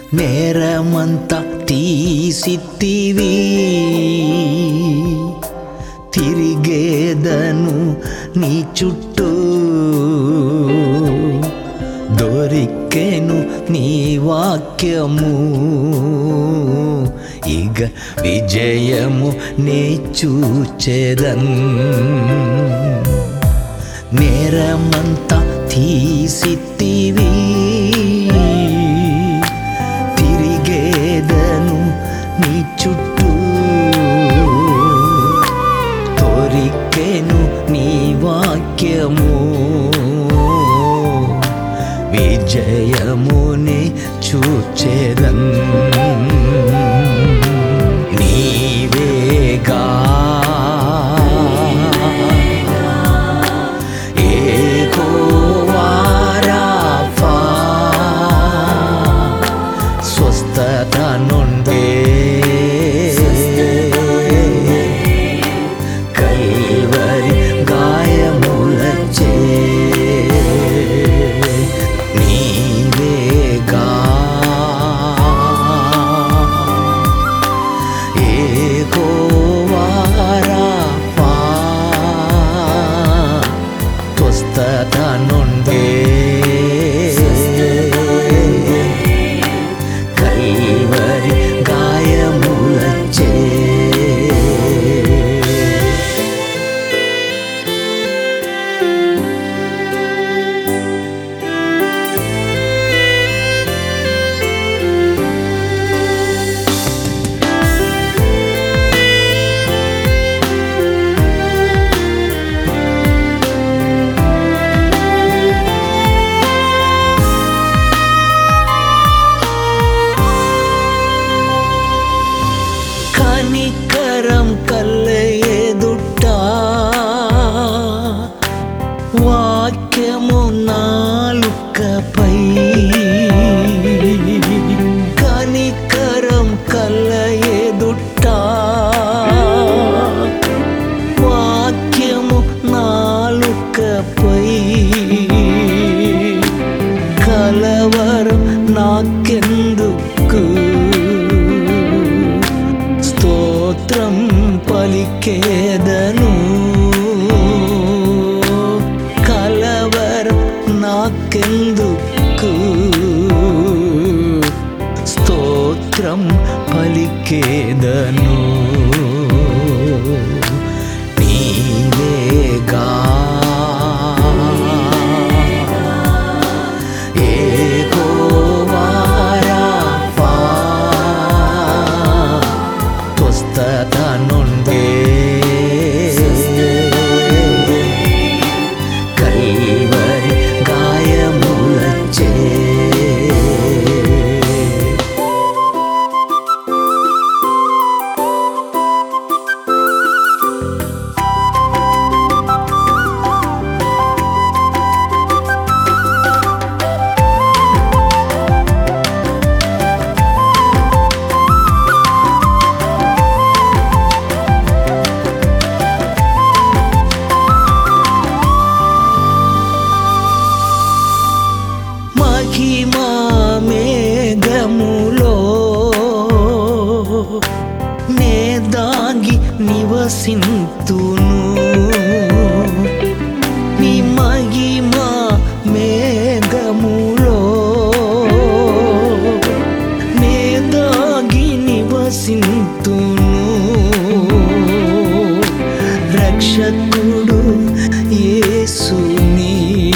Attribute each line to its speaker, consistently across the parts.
Speaker 1: నేరమంతా తీసిత్తివి తిరిగేదను నీ చుట్టూ దొరికెను నీ వాక్యము ఇక విజయము నే చూచెదన్ నేరమంతా తీసిత్తివి తిరిగేదను నీ చుట్టూ తొరికెను నీ వాక్యము విజయముని చూచెదన్ నీవేగా ఏకోవారాఫా స్వస్థత నుండే కల్వరి గాయములచే నీవేగా ఏకోవారాఫా స్వస్థత నుండే కల్వరి గాయములచే కనికరం కల్లెదుట వాక్యము నాలుకపై కనికరం కల్లెదుట వాక్యము నాలుకపై కలవరం నాకెందుకు స్తోత్రం పలికేదను కలవరం నాకెందుకు స్తోత్రం పలికేదను నీవేగా ఏకోవారాఫా స్వస్థత నుండే కల్వరి గాయములచే మహిమా మేఘములో నే దాగి నివసింతును నీ మహిమా మేఘములో నే దాగి నివసింతును రక్షకుడు యేసుని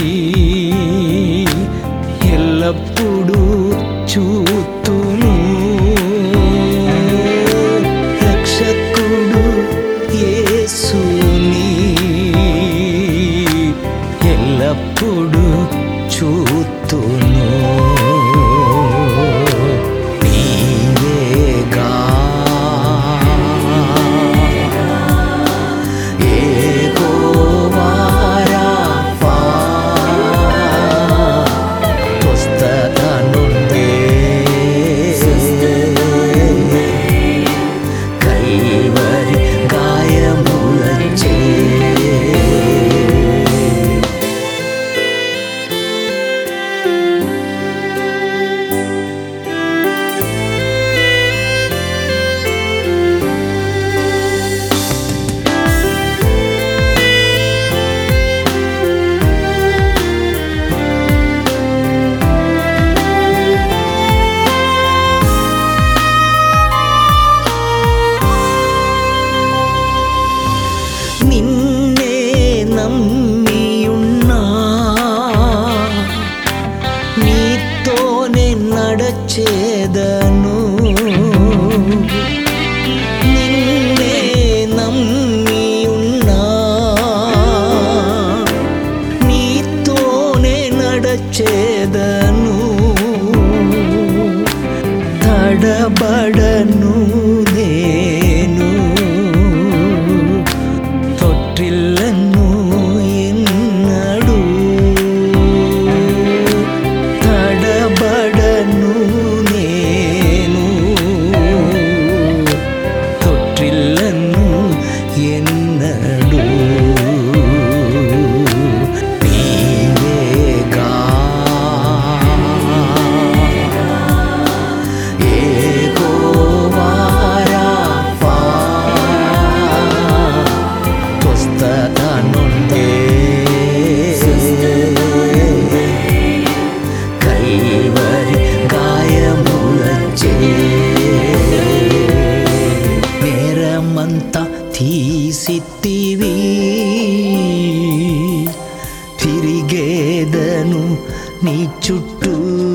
Speaker 1: ఎల్లప్పుడూ చూతును రక్షకుడు యేసు నడచేదను నిన్నే నమ్మి ఉన్నా నీతోనే నడచేదను తడబడను నేను తొట్టిల్లను ఎన్నడు తడబడను నేను తొట్టిల్లను ఎన్నడు నీవేగా ఏగోవారాఫా స్వస్థతనుండే కైవరి గాయములచే నేరమంతా తీసిత్తివి తిరిగేదను నీ చుట్టూ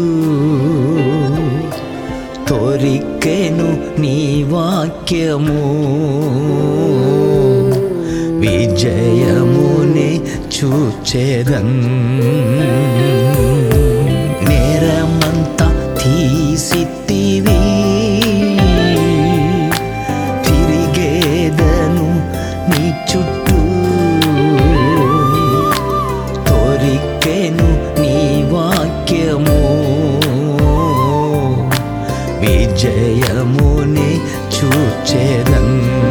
Speaker 1: తొరికెను నీ వాక్యము విజయమునే చూచేదన్ నేరమంతా తీసిత్తివి తిరిగేదను నీ చుట్టూ తొరికెను నీ వాక్యము విజయముని చూచేదన్